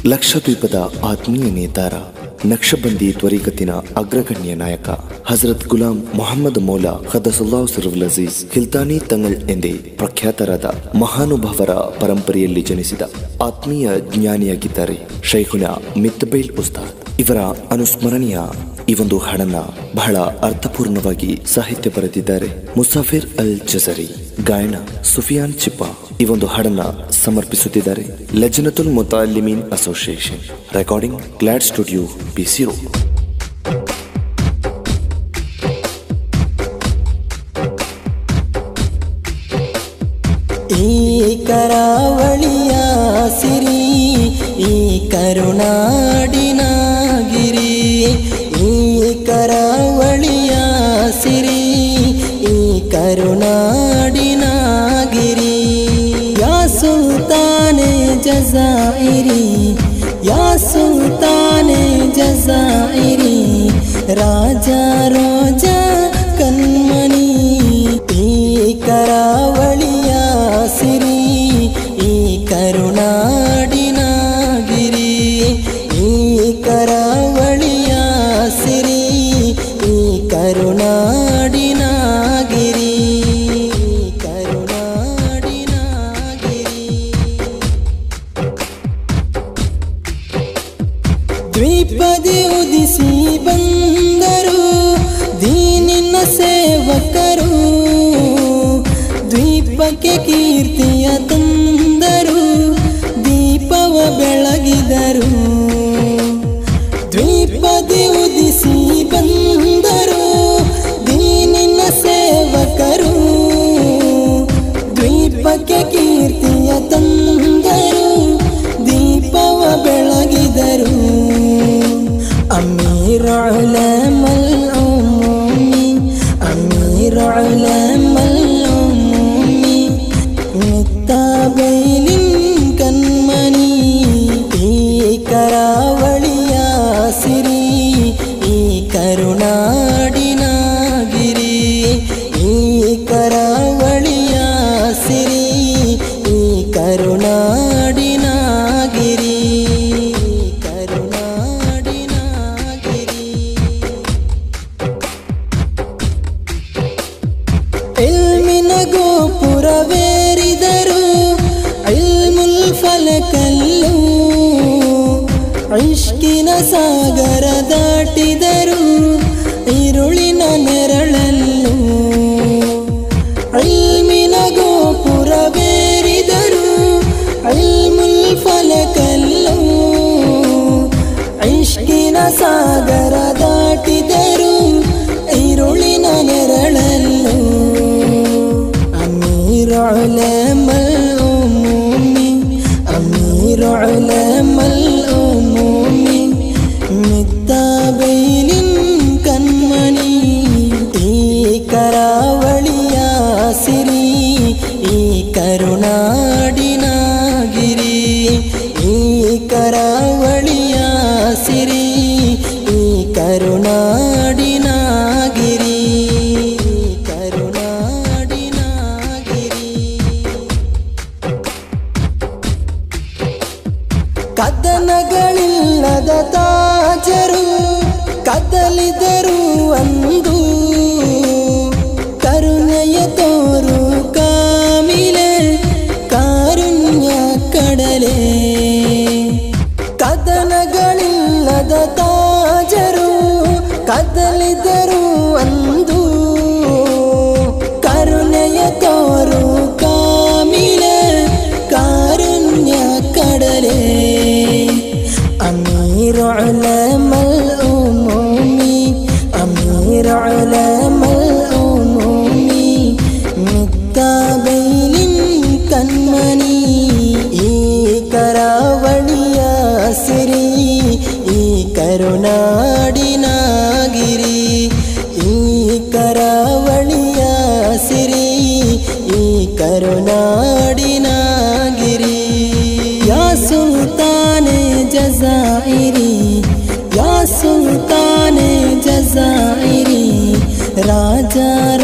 ಲಕ್ಷದ್ವೀಪದ ಆತ್ಮೀಯ ನೇತಾರ ನಕ್ಷಬಂದಿ ತ್ವರಿಗತಿನ ಅಗ್ರಗಣ್ಯ ನಾಯಕ ಹಜರತ್ ಗುಲಾಂ ಮೊಹಮ್ಮದ್ ಮೌಲಾ ಖದಸುಲ್ಲಾಹ್ ಸಿರುಲ್ ಅಜೀಜ್ ಹಿಲ್ತಾನಿ ತಂಗಳ್ ಎಂದೇ ಪ್ರಖ್ಯಾತರಾದ ಮಹಾನುಭಾವರ ಪರಂಪರೆಯಲ್ಲಿ ಜನಿಸಿದ ಆತ್ಮೀಯ ಜ್ಞಾನಿಯಾಗಿದ್ದಾರೆ ಶೈಖುನ ಮಿತ್ತಬೈಲ್ ಉಸ್ತಾದ್ ಇವರ ಅನುಸ್ಮರಣೀಯ ಈ ಒಂದು ಹಾಡನ್ನ ಬಹಳ ಅರ್ಥಪೂರ್ಣವಾಗಿ ಸಾಹಿತ್ಯ ಬರೆದಿದ್ದಾರೆ ಮುಸಾಫಿರ್ ಅಲ್ ಜಜರಿ ಗಾಯನ ಸುಫಿಯಾನ್ ಚಿಪ್ಪಾ ಈ ಒಂದು ಹಾಡನ್ನ ಸಮರ್ಪಿಸುತ್ತಿದ್ದಾರೆ Lajnatul Mutalimeen association recording glad studio BC road ಈ ಕರಾವಳಿಯ ಸಿರಿ ಈ ಕರುನಾಡಿನ ಗಿರಿ ಈ ಕರಾವಳಿಯ ಸಿರಿ ಈ ಕರುನಾಡಿನ ಗಿರಿ ಯಾ ಸುಲ್ತಾನೆ ಜಜಾಯಿರಿ ಯಾ ಸುಲ್ತಾನೆ ಜಜಾಯಿರಿ ರಾಜ ರೋಜ ಕಣ್ಮಣಿ ಈ ಕರಾವಳಿಯ ಸಿರಿ ಈ ಕರುನಾಡಿನ ಗಿರಿ ಈ ಕರಾವಳಿಯ ಸಿರಿ ಈ ಕರುನಾಡಿನ ಗಿರಿ ಈ ಕರುನಾಡಿನ ಗಿರಿ ದ್ವೀಪದಿ ಉದಿಸಿ ಬಂದರು ದೀನಿನ ಸೇವಕರು ದ್ವೀಪಕ್ಕೆ ಕೀರ್ತಿಯ ತಂದರು ದೀಪವ ಬೆಳಗಿದರು ದ್ವೀಪದಿ ಉದಿಸಿ ಬಂದರು ದೀನಿನ ಸೇವಕರು ದ್ವೀಪಕ್ಕೆ ಕೀರ್ತಿಯ ತಂದರು ದೀಪವ ಬೆಳಗಿದರು ಅಮೀರ್ ಉಲಮಲ್ ಉಮ್ಮಿ ಅಮೀರ್ ಉಲಮಲ್ ಉಮ್ಮಿ ಮುತ್ತಾಬೈಲಿನ್ ಕಣ್ಮಣಿ ಈ ಕರಾವಳಿಯ ಸಿರಿ ಈ ಕರುನಾಡಿನ ಗಿರಿ ಈ ಕರಾವಳಿಯ ಸಿರಿ ಈ ಕರುನಾಡಿನ ಗಿರಿ ಈ ಕರುನಾಡಿನ ಗಿರಿ ಇಲ್ಮಿನ ಗೋಪುರವೇರಿದರು ಇಲ್ಮುಲ್ ಫಲಕಲ್ಲು ಇಷ್ಕಿನ ಸಾಗರ ದಾಟಿದರು ಇರುಳಿನ ನೆರಳಲ್ಲು ಇಲ್ಮಿನ ಗೋಪುರವೇರಿದರು ಇಲ್ಮುಲ್ ಫಲಕಲ್ಲು ಇಷ್ಕಿನ ಸಾಗರ ದಾಟಿದರು ಇರುಳಿನ ನೆರಳಲ್ಲು ಅಮೀರ್ ಉಲಮಲ್ ಉಮ್ಮಿ ಅಮೀರ್ ಉಲಮಲ್ ಉಮ್ಮಿ ಮಿತ್ತಾಬೈಲಿನ್ ಕಣ್ಮಣಿ ಈ ಕರಾವಳಿಯ ಸಿರಿ ಈ ಕರುನಾಡಿನ ಗಿರಿ ಈ ಕರಾವಳಿಯ ಸಿರಿ ಈ ಕರುನಾಡಿನ ಗಿರಿ ಈ ಕರುನಾಡಿನ ಗಿರಿ ಕದನಗಳಿಲ್ಲದ ತಾಜರು ಕದಲಿದರು ಅಂದು ಕರುಣೆಯ ತೋರು ಕಾಮಿಲೆ ಕಾರುಣ್ಯ ಕಡಲೆ ಕದನಗಳಿಲ್ಲದ ತಾಜರು ಕದಲಿದರು ಅಂದು ಕರುಣೆಯ ತೋರು ಕಾಮಿಲೆ ಕಾರುಣ್ಯ ಕಡಲೆ ಅಮೀರ್ ಉಲಮಲ್ ಉಮ್ಮಿ ಅಮೀರ್ ಉಲಮಲ್ ಉಮ್ಮಿ ಮಿತ್ತಾಬೈಲಿನ್ ಕಣ್ಮಣಿ ಈ ಕರಾವಳಿಯ ಸಿರಿ ಈ ಕರುನಾಡಿನ ಗಿರಿ ಈ ಕರಾವಳಿಯ ಸಿರಿ ಈ ಕರುನಾಡಿನ ಗಿರಿ ಯಾ ಸುಲ್ತಾನೆ ಜಜಾಯಿರಿ ಯಾ ಸುಲ್ತಾನೆ ಜಜಾಯಿರಿ ರಾಜ